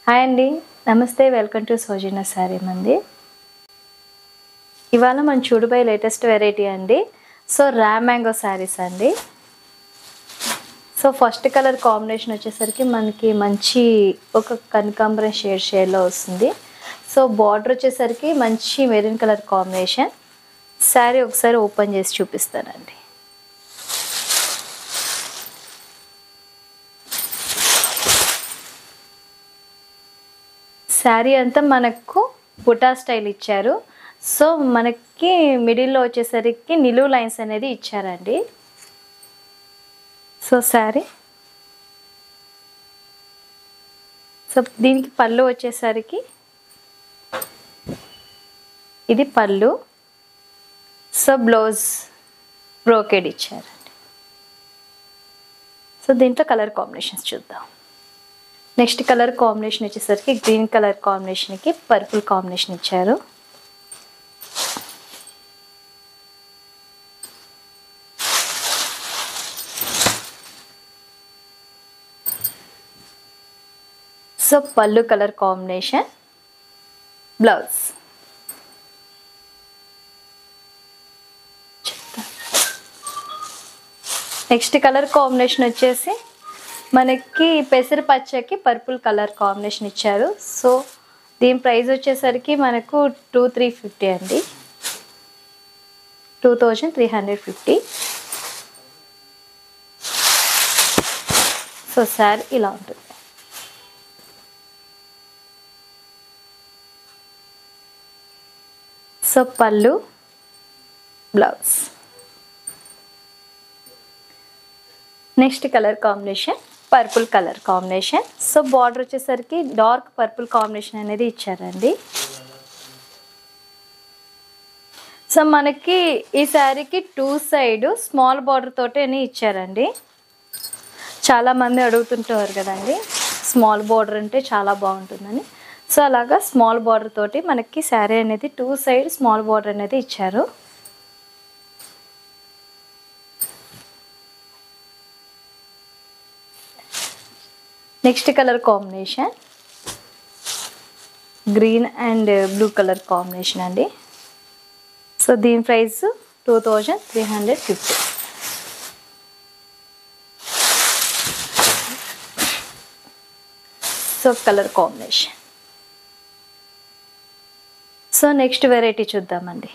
hi అండి నమస్తే welcome to సోజినా sari మంది ఇవాళ మనం చూడబోయే లేటెస్ట్ వెరైటీ అండి సో రా మ్యాంగో శారీస్ అండి సో ఫస్ట్ కలర్ కాంబినేషన్ వచ్చేసరికి మనకి మంచి ఒక కనకాంబరం షేడ్ షేడ్లో వస్తుంది సో బార్డర్ వచ్చేసరికి మంచి మెరూన్ కలర్ కాంబినేషన్ శారీ ఒకసారి ఓపెన్ చేసి చూపిస్తానండి శారీ అంతా మనకు బుటా స్టైల్ ఇచ్చారు సో మనకి మిడిల్లో వచ్చేసరికి నిలువు లైన్స్ అనేది ఇచ్చారండి సో శారీ సో దీనికి పళ్ళు వచ్చేసరికి ఇది పళ్ళు సో బ్లౌజ్ బ్రోకెడ్ ఇచ్చారండి సో దీంట్లో కలర్ కాంబినేషన్స్ చూద్దాం నెక్స్ట్ కలర్ కాంబినేషన్ వచ్చేసరికి గ్రీన్ కలర్ కాంబినేషన్కి పర్పుల్ కాంబినేషన్ ఇచ్చారు సో పళ్ళు colour combination blouse next colour combination వచ్చేసి మనకి పెసర పచ్చకి పర్పుల్ కలర్ కాంబినేషన్ ఇచ్చారు సో దీని ప్రైస్ వచ్చేసరికి మనకు టూ త్రీ ఫిఫ్టీ అండి two thousand three hundred fifty so sir ఇలా ఉంటుంది సో పళ్ళు blouse next colour combination purple colour combination so border వచ్చేసరికి డార్క్ పర్పుల్ కాంబినేషన్ అనేది ఇచ్చారండి సో మనకి ఈ శారీకి టూ సైడ్ స్మాల్ బార్డర్ తోటి ఇచ్చారండి చాలామంది అడుగుతుంటారు కదండి స్మాల్ బార్డర్ అంటే చాలా బాగుంటుందని సో అలాగా స్మాల్ బార్డర్ తోటి మనకి శారీ అనేది టూ సైడ్ స్మాల్ బార్డర్ అనేది ఇచ్చారు next colour combination green and blue colour combination అండి సో దీని price two thousand three hundred fifty so colour combination so next variety చూద్దామండి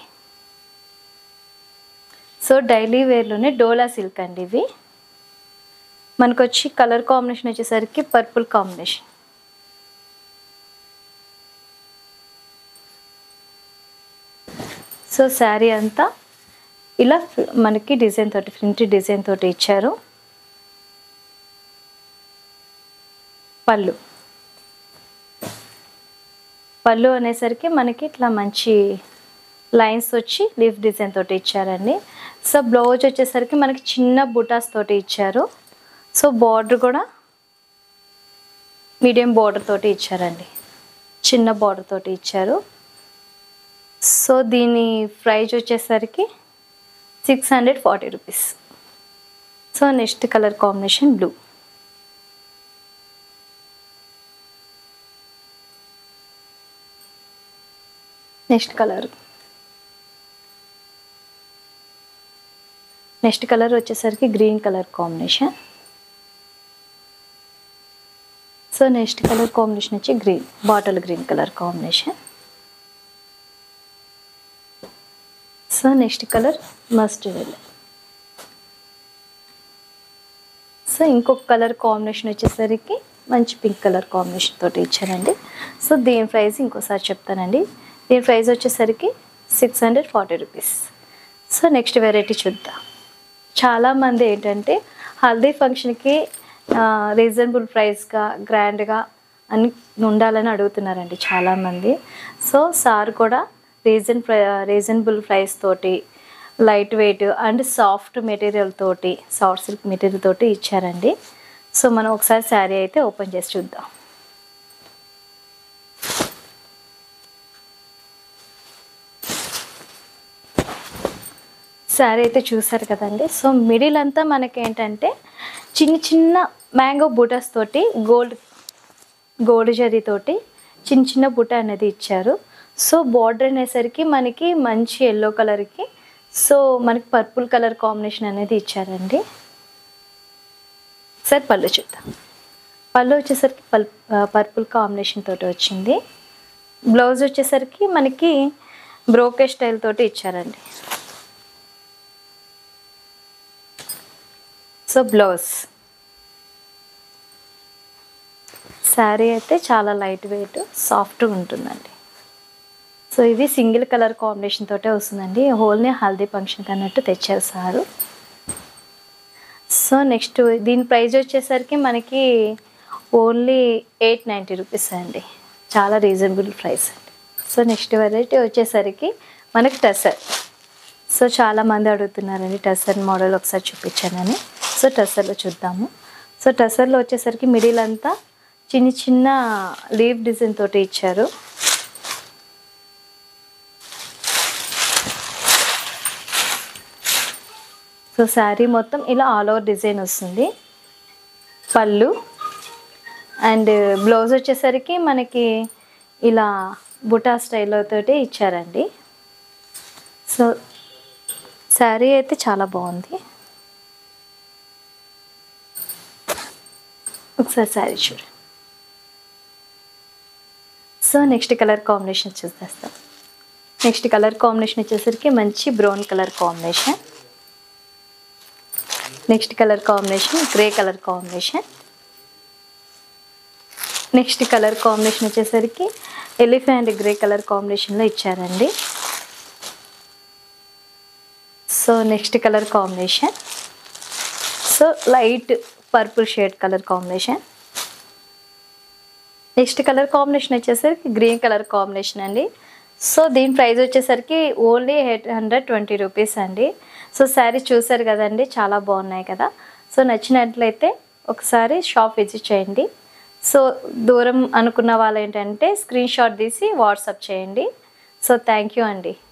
సో డైలీ వేర్లోనే డోలా సిల్క్ అండి ఇవి మనకు వచ్చి కలర్ కాంబినేషన్ వచ్చేసరికి పర్పుల్ కాంబినేషన్ సో శారీ అంతా ఇలా మనకి డిజైన్ తోటి ప్రింట్ డిజైన్ తోటి ఇచ్చారు పళ్ళు పళ్ళు అనేసరికి మనకి ఇట్లా మంచి లైన్స్ వచ్చి లీఫ్ డిజైన్ తోటి ఇచ్చారండి సో బ్లౌజ్ వచ్చేసరికి మనకి చిన్న బుటాస్ తోటి ఇచ్చారు సో బార్డర్ కూడా మీడియం బార్డర్ తోటి ఇచ్చారండి చిన్న బార్డర్ తోటి ఇచ్చారు సో దీని ప్రైజ్ వచ్చేసరికి six hundred forty rupees so next colour combination blue next colour next colour వచ్చేసరికి green colour combination so next colour combination వచ్చి green bottle green colour combination so next colour mustard yellow so ఇంకొక colour combination వచ్చేసరికి మంచి pink colour combination తోటి ఇచ్చారండి so దీని price ఇంకోసారి చెప్తానండి దీని ప్రైస్ వచ్చేసరికి six hundred forty rupees so next variety చూద్దాం చాలామంది ఏంటంటే హల్దీ ఫంక్షన్కి రీజనబుల్ ప్రైస్గా గ్రాండ్గా అని ఉండాలని అడుగుతున్నారండి చాలామంది సో సార్ కూడా రీజన్ రీజనబుల్ ప్రైస్ తోటి light weight and soft material తోటి సాఫ్ట్ సిల్క్ మెటీరియల్ తోటి ఇచ్చారండి సో మనం ఒకసారి శారీ అయితే ఓపెన్ చేసి చూద్దాం శారీ అయితే చూసారు కదండి సో మిడిల్ అంతా మనకి ఏంటంటే చిన్న చిన్న మ్యాంగో బూటస్ తోటి గోల్డ్ గోల్డ్ జరీతోటి చిన్న చిన్న బుట్ట అనేది ఇచ్చారు సో బార్డర్ అనేసరికి మనకి మంచి ఎల్లో కలర్కి సో మనకి పర్పుల్ కలర్ కాంబినేషన్ అనేది ఇచ్చారండి సార్ పళ్ళు చూద్దాం పళ్ళు వచ్చేసరికి పల్ పర్పుల్ కాంబినేషన్ తోటి వచ్చింది బ్లౌజ్ వచ్చేసరికి మనకి బ్రోకే స్టైల్ తోటి ఇచ్చారండి సో బ్లౌజ్ శారీ అయితే చాలా లైట్ వెయిట్ సాఫ్ట్గా ఉంటుందండి సో ఇది సింగిల్ కలర్ కాంబినేషన్ తోటే వస్తుందండి హోల్ని హల్దీ ఫంక్షన్కి అన్నట్టు తెచ్చారు సారు సో నెక్స్ట్ దీని ప్రైస్ వచ్చేసరికి మనకి ఓన్లీ ఎయిట్ నైంటీ రూపీస్ అండి చాలా రీజనబుల్ ప్రైస్ అండి సో నెక్స్ట్ వెరైటీ వచ్చేసరికి మనకి టసర్ సో చాలామంది అడుగుతున్నారండి టసర్ మోడల్ ఒకసారి చూపించానని సో టసర్లో చూద్దాము సో టసర్లో వచ్చేసరికి మిడిల్ అంతా చిన్న చిన్న లీవ్ డిజైన్ తోటి ఇచ్చారు సో శారీ మొత్తం ఇలా ఆల్ ఓవర్ డిజైన్ వస్తుంది పళ్ళు అండ్ బ్లౌజ్ వచ్చేసరికి మనకి ఇలా బుటా స్టైల్లో తోటి ఇచ్చారండి సో శారీ అయితే చాలా బాగుంది ఒకసారి శారీ చూడండి సో నెక్స్ట్ కలర్ కాంబినేషన్ చూసేస్తాం నెక్స్ట్ కలర్ కాంబినేషన్ వచ్చేసరికి మంచి brown colour combination next colour combination grey colour combination next colour combination వచ్చేసరికి ఎలిఫెంట్ గ్రే కలర్ కాంబినేషన్లో ఇచ్చారండి so next colour combination so light purple shade colour combination next colour combination వచ్చేసరికి green colour combination అండి so దీని price వచ్చేసరికి only eight hundred twenty rupees అండి so sari చూసారు కదండి చాలా బాగున్నాయి కదా సో నచ్చినట్లయితే ఒకసారి షాప్ విజిట్ చేయండి సో దూరం అనుకున్న వాళ్ళు ఏంటంటే స్క్రీన్ షాట్ తీసి వాట్సాప్ చేయండి సో థ్యాంక్ యూ అండి